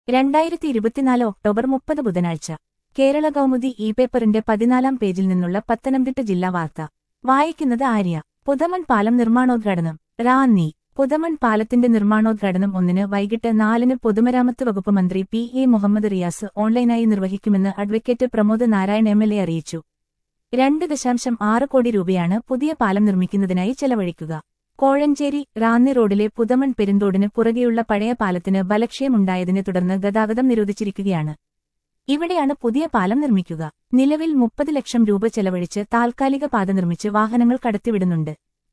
രണ്ടായിരത്തി ഇരുപത്തിനാല് ഒക്ടോബർ മുപ്പത് ബുധനാഴ്ച കേരള കൗമുദി ഇ പേപ്പറിന്റെ പതിനാലാം പേജിൽ നിന്നുള്ള പത്തനംതിട്ട ജില്ലാ വാർത്ത വായിക്കുന്നത് ആര്യ പുതമൺ പാലം നിർമ്മാണോദ്ഘാടനം റാന്നി പുതമൺ പാലത്തിന്റെ നിർമ്മാണോദ്ഘാടനം ഒന്നിന് വൈകിട്ട് നാലിന് പൊതുമരാമത്ത് വകുപ്പ് മന്ത്രി പി എ മുഹമ്മദ് റിയാസ് ഓൺലൈനായി നിർവഹിക്കുമെന്ന് advocate Pramod Narayan M L A അറിയിച്ചു രണ്ട് ദശാംശം ആറ് കോടി രൂപയാണ് പുതിയ പാലം നിർമ്മിക്കുന്നതിനായി ചെലവഴിക്കുക കോഴഞ്ചേരി റാന്നി റോഡിലെ പുതമൺ പെരുന്തോടിന് പുറകെയുള്ള പഴയ പാലത്തിന് ബലക്ഷയമുണ്ടായതിനെ തുടർന്ന് ഗതാഗതം നിരോധിച്ചിരിക്കുകയാണ് ഇവിടെയാണ് പുതിയ പാലം നിർമ്മിക്കുക നിലവിൽ മുപ്പത് ലക്ഷം രൂപ ചെലവഴിച്ച് താൽക്കാലിക പാത നിർമ്മിച്ച് വാഹനങ്ങൾ കടത്തിവിടുന്നുണ്ട്